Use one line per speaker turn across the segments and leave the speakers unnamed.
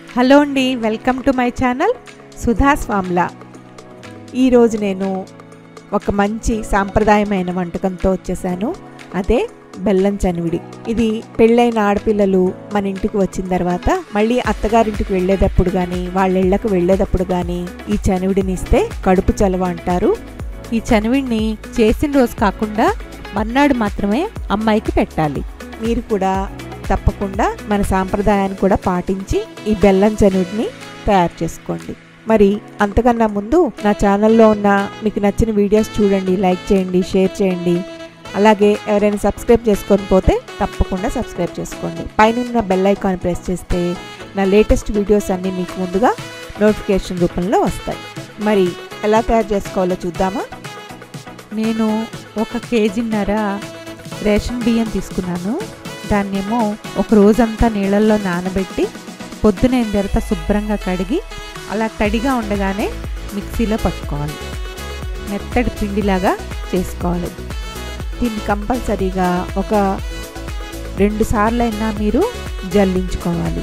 hello అండి welcome to my channel Sudha స్వామ్లా ఈరోజు నేను ఒక మంచి సాంప్రదాయమైన వంటకంతో వచ్చేసాను అదే బెల్లం చనివిడి ఇది పెళ్ళైన ఆడపిల్లలు మన ఇంటికి వచ్చిన తర్వాత మళ్ళీ అత్తగారింటికి వెళ్ళేటప్పుడు కానీ వాళ్ళ ఇళ్ళకు వెళ్ళేటప్పుడు కానీ ఈ చనివిడిని ఇస్తే కడుపు చలవ అంటారు ఈ చనివిడిని చేసిన రోజు కాకుండా మర్నాడు మాత్రమే అమ్మాయికి పెట్టాలి మీరు కూడా తప్పకుండా మన సాంప్రదాయాన్ని కూడా పాటించి ఈ బెల్లం చనుడిని తయారు చేసుకోండి మరి అంతకన్నా ముందు నా ఛానల్లో ఉన్న మీకు నచ్చిన వీడియోస్ చూడండి లైక్ చేయండి షేర్ చేయండి అలాగే ఎవరైనా సబ్స్క్రైబ్ చేసుకొని పోతే తప్పకుండా సబ్స్క్రైబ్ చేసుకోండి పైన బెల్ ఐకాన్ ప్రెస్ చేస్తే నా లేటెస్ట్ వీడియోస్ అన్నీ మీకు ముందుగా నోటిఫికేషన్ రూపంలో వస్తాయి మరి ఎలా తయారు చేసుకోవాలో చూద్దామా నేను ఒక కేజీన్నర రేషన్ బియ్యం తీసుకున్నాను దాన్నేమో ఒక రోజంతా నీళ్ళల్లో నానబెట్టి పొద్దున తర్వాత శుభ్రంగా కడిగి అలా తడిగా ఉండగానే మిక్సీలో పట్టుకోవాలి మెత్తడి పిండిలాగా చేసుకోవాలి దీన్ని కంపల్సరీగా ఒక రెండు సార్లు అయినా మీరు జల్లించుకోవాలి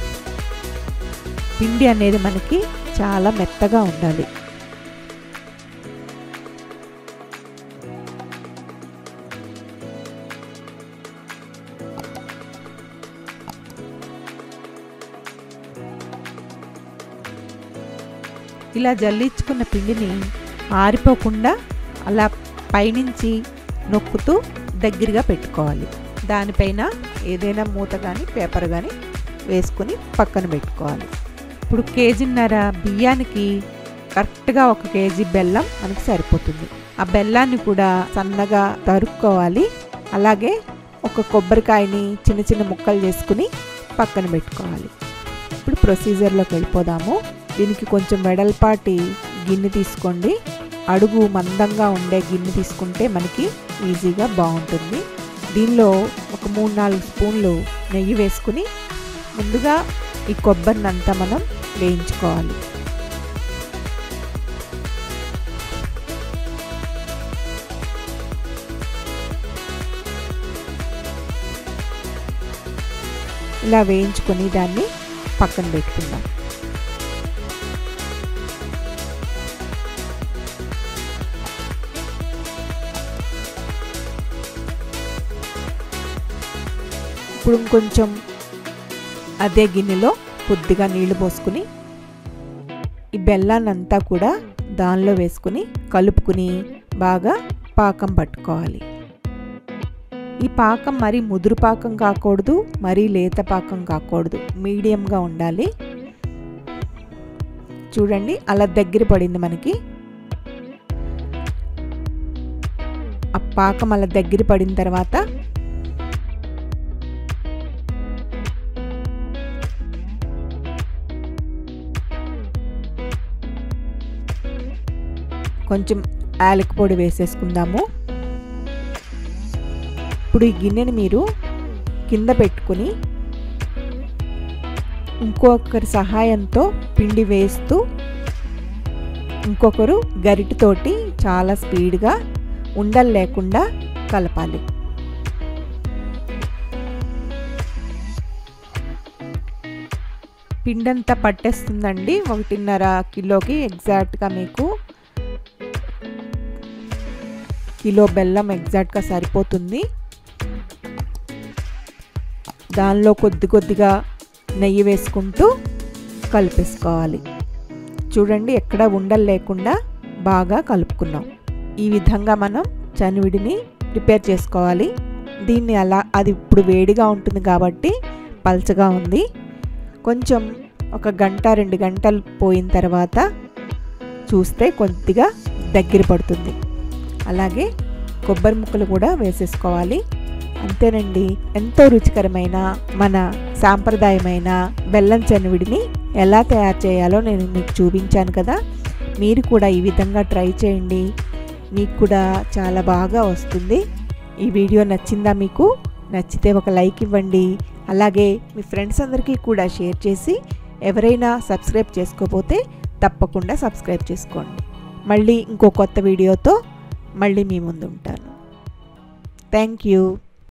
పిండి అనేది మనకి చాలా మెత్తగా ఉండాలి ఇలా జల్లించుకున్న పిండిని ఆరిపోకుండా అలా పైనుంచి నొక్కుతూ దగ్గరగా పెట్టుకోవాలి దానిపైన ఏదైనా మూత కానీ పేపర్ కానీ వేసుకుని పక్కన పెట్టుకోవాలి ఇప్పుడు కేజీన్నర బియ్యానికి కరెక్ట్గా ఒక కేజీ బెల్లం మనకి సరిపోతుంది ఆ బెల్లాన్ని కూడా సన్నగా తరుక్కోవాలి అలాగే ఒక కొబ్బరికాయని చిన్న చిన్న ముక్కలు చేసుకుని పక్కన పెట్టుకోవాలి ఇప్పుడు ప్రొసీజర్లోకి వెళ్ళిపోదాము దీనికి కొంచెం వెడల్పాటి గిన్నె తీసుకోండి అడుగు మందంగా ఉండే గిన్నె తీసుకుంటే మనకి ఈజీగా బాగుంటుంది దీనిలో ఒక మూడు నాలుగు స్పూన్లు నెయ్యి వేసుకుని ముందుగా ఈ కొబ్బరిని అంతా మనం వేయించుకోవాలి ఇలా వేయించుకొని దాన్ని పక్కన పెట్టుకుందాం ఇప్పుడు కొంచెం అదే గిన్నెలో కొద్దిగా నీళ్లు పోసుకుని ఈ బెల్లాన్ని అంతా కూడా దానిలో వేసుకుని కలుపుకుని బాగా పాకం పట్టుకోవాలి ఈ పాకం మరీ ముదురు పాకం కాకూడదు మరీ లేత పాకం కాకూడదు మీడియంగా ఉండాలి చూడండి అలా దగ్గర పడింది మనకి ఆ పాకం అలా దగ్గర పడిన తర్వాత కొంచెం యాలక పొడి వేసేసుకుందాము ఇప్పుడు ఈ గిన్నెని మీరు కింద పెట్టుకుని ఇంకొకరి సహాయంతో పిండి వేస్తూ ఇంకొకరు గరిటితోటి చాలా స్పీడ్గా ఉండలు లేకుండా కలపాలి పిండంతా పట్టేస్తుందండి ఒకటిన్నర కిలోకి ఎగ్జాక్ట్గా మీకు కిలో బెల్లం ఎగ్జాక్ట్గా సరిపోతుంది దానిలో కొద్ది కొద్దిగా నెయ్యి వేసుకుంటూ కలిపేసుకోవాలి చూడండి ఎక్కడ ఉండలు లేకుండా బాగా కలుపుకున్నాం ఈ విధంగా మనం చనివిడిని ప్రిపేర్ చేసుకోవాలి దీన్ని అలా అది ఇప్పుడు వేడిగా ఉంటుంది కాబట్టి పల్చగా ఉంది కొంచెం ఒక గంట రెండు గంటలు పోయిన తర్వాత చూస్తే కొద్దిగా దగ్గర పడుతుంది అలాగే కొబ్బరి ముక్కలు కూడా వేసేసుకోవాలి అంతేనండి ఎంతో రుచికరమైన మన సాంప్రదాయమైన బెల్లం చనివిడిని ఎలా తయారు చేయాలో నేను మీకు చూపించాను కదా మీరు కూడా ఈ విధంగా ట్రై చేయండి మీకు కూడా చాలా బాగా వస్తుంది ఈ వీడియో నచ్చిందా మీకు నచ్చితే ఒక లైక్ ఇవ్వండి అలాగే మీ ఫ్రెండ్స్ అందరికీ కూడా షేర్ చేసి ఎవరైనా సబ్స్క్రైబ్ చేసుకోకపోతే తప్పకుండా సబ్స్క్రైబ్ చేసుకోండి మళ్ళీ ఇంకో కొత్త వీడియోతో మళ్ళీ మీ ముందు ఉంటాను థ్యాంక్ యూ